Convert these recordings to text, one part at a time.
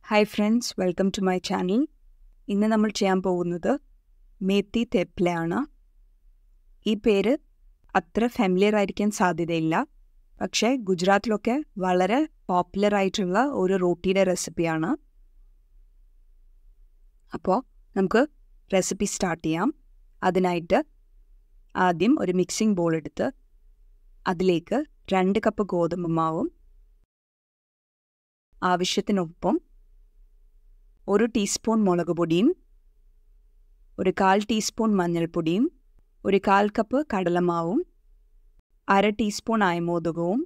hi friends welcome to my channel ഇന്ന് നമ്മൾ ചെയ്യാൻ പോകുന്നത് മേത്തി തെപ്ലയാണ് ഈ പേര് അത്ര ഫെമിലിയർ ആയിരിക്കാൻ സാധ്യതയില്ല പക്ഷേ ഗുജറാത്തിലൊക്കെ വളരെ പോപ്പുലർ ആയിട്ടുള്ള ഒരു റോട്ടിയുടെ റെസിപ്പിയാണ് അപ്പോൾ നമുക്ക് റെസിപ്പി സ്റ്റാർട്ട് ചെയ്യാം അതിനായിട്ട് ആദ്യം ഒരു മിക്സിംഗ് ബോൾ എടുത്ത് അതിലേക്ക് രണ്ട് കപ്പ് ഗോതമ്പ് മാവും ആവശ്യത്തിനൊപ്പം ഒരു ടീസ്പൂൺ മുളക് പൊടിയും ഒരു കാൽ ടീസ്പൂൺ മഞ്ഞൾപ്പൊടിയും ഒരു കാൽ കപ്പ് കടലമാവും അര ടീസ്പൂൺ അയമോദകവും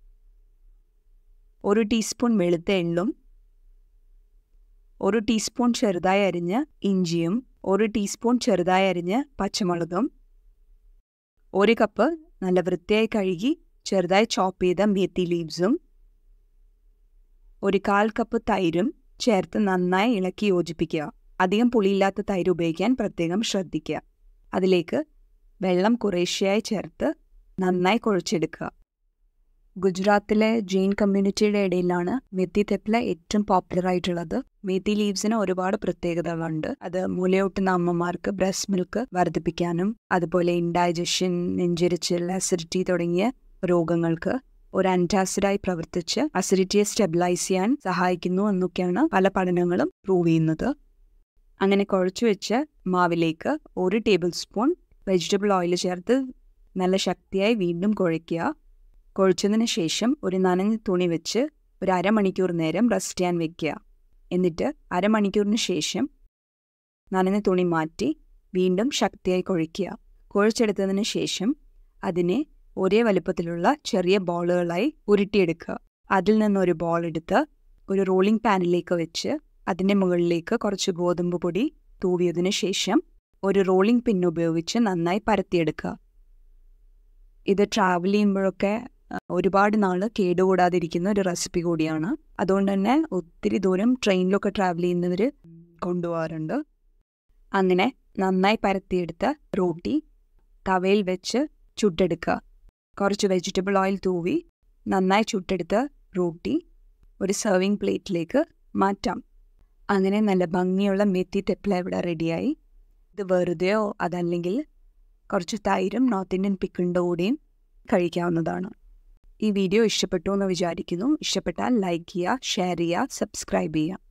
ഒരു ടീസ്പൂൺ വെളുത്ത എള്ളും ഒരു ടീസ്പൂൺ ചെറുതായി അരിഞ്ഞ ഇഞ്ചിയും ഒരു ടീസ്പൂൺ ചെറുതായി അരിഞ്ഞ് പച്ചമുളകും ഒരു കപ്പ് നല്ല വൃത്തിയായി കഴുകി ചെറുതായി ചോപ്പ് ചെയ്ത മേത്തി ലീവ്സും ഒരു കാൽ കപ്പ് തൈരും ചേർത്ത് നന്നായി ഇളക്കി യോജിപ്പിക്കുക അധികം പുളിയില്ലാത്ത തൈര് ഉപയോഗിക്കാൻ പ്രത്യേകം ശ്രദ്ധിക്കുക അതിലേക്ക് വെള്ളം കുറേശ്ശെയായി ചേർത്ത് നന്നായി കുഴച്ചെടുക്കുക ഗുജറാത്തിലെ ജെയിൻ കമ്മ്യൂണിറ്റിയുടെ ഇടയിലാണ് മെത്തി തെപ്ല ഏറ്റവും പോപ്പുലർ ആയിട്ടുള്ളത് മെത്തി ലീവ്സിന് ഒരുപാട് പ്രത്യേകതകളുണ്ട് അത് മുലയൂട്ടുന്ന അമ്മമാർക്ക് ബ്രസ്റ്റ് മിൽക്ക് വർദ്ധിപ്പിക്കാനും അതുപോലെ ഇൻഡൈജഷൻ നെഞ്ചരിച്ചിൽ അസിഡിറ്റി തുടങ്ങിയ രോഗങ്ങൾക്ക് ഒരു ആൻറ്റാസിഡായി പ്രവർത്തിച്ച് അസിഡിറ്റിയെ സ്റ്റെബിലൈസ് ചെയ്യാൻ സഹായിക്കുന്നു എന്നൊക്കെയാണ് പല പഠനങ്ങളും പ്രൂവ് ചെയ്യുന്നത് അങ്ങനെ കുഴച്ചു വെച്ച മാവിലേക്ക് ഒരു ടേബിൾ സ്പൂൺ വെജിറ്റബിൾ ഓയിൽ ചേർത്ത് നല്ല ശക്തിയായി വീണ്ടും കുഴയ്ക്കുക കുഴച്ചതിന് ശേഷം ഒരു നനഞ്ഞ തുണി വെച്ച് ഒരു അരമണിക്കൂർ നേരം റെസ്റ്റ് ചെയ്യാൻ വെക്കുക എന്നിട്ട് അരമണിക്കൂറിന് ശേഷം നനഞ്ഞ തുണി മാറ്റി വീണ്ടും ശക്തിയായി കുഴയ്ക്കുക കുഴച്ചെടുത്തതിന് ശേഷം അതിനെ ഒരേ വലുപ്പത്തിലുള്ള ചെറിയ ബോളുകളായി ഉരുട്ടിയെടുക്കുക അതിൽ നിന്നൊരു ബോൾ എടുത്ത് ഒരു റോളിംഗ് പാനിലേക്ക് വെച്ച് അതിൻ്റെ മുകളിലേക്ക് കുറച്ച് ഗോതമ്പ് പൊടി തൂവിയതിനു ശേഷം ഒരു റോളിംഗ് പിൻ ഉപയോഗിച്ച് നന്നായി പരത്തിയെടുക്കുക ഇത് ട്രാവൽ ചെയ്യുമ്പോഴൊക്കെ ഒരുപാട് നാൾ കേടുകൂടാതിരിക്കുന്ന ഒരു റെസിപ്പി കൂടിയാണ് അതുകൊണ്ട് തന്നെ ഒത്തിരി ദൂരം ട്രെയിനിലൊക്കെ ട്രാവൽ ചെയ്യുന്നവർ കൊണ്ടുപോകാറുണ്ട് അങ്ങനെ നന്നായി പരത്തിയെടുത്ത റോട്ടി തവയിൽ വെച്ച് ചുട്ടെടുക്കുക കുറച്ച് വെജിറ്റബിൾ ഓയിൽ തൂവി നന്നായി ചുട്ടെടുത്ത റോട്ടി ഒരു സെർവിങ് പ്ലേറ്റിലേക്ക് മാറ്റാം അങ്ങനെ നല്ല ഭംഗിയുള്ള മെത്തി തെപ്ല ഇവിടെ റെഡിയായി ഇത് വെറുതെയോ അതല്ലെങ്കിൽ കുറച്ച് തൈരും നോർത്ത് ഇന്ത്യൻ പിക്കിളിൻ്റെ കൂടെയും കഴിക്കാവുന്നതാണ് ഈ വീഡിയോ ഇഷ്ടപ്പെട്ടു എന്ന് വിചാരിക്കുന്നു ഇഷ്ടപ്പെട്ടാൽ ലൈക്ക് ചെയ്യുക ഷെയർ ചെയ്യുക സബ്സ്ക്രൈബ് ചെയ്യുക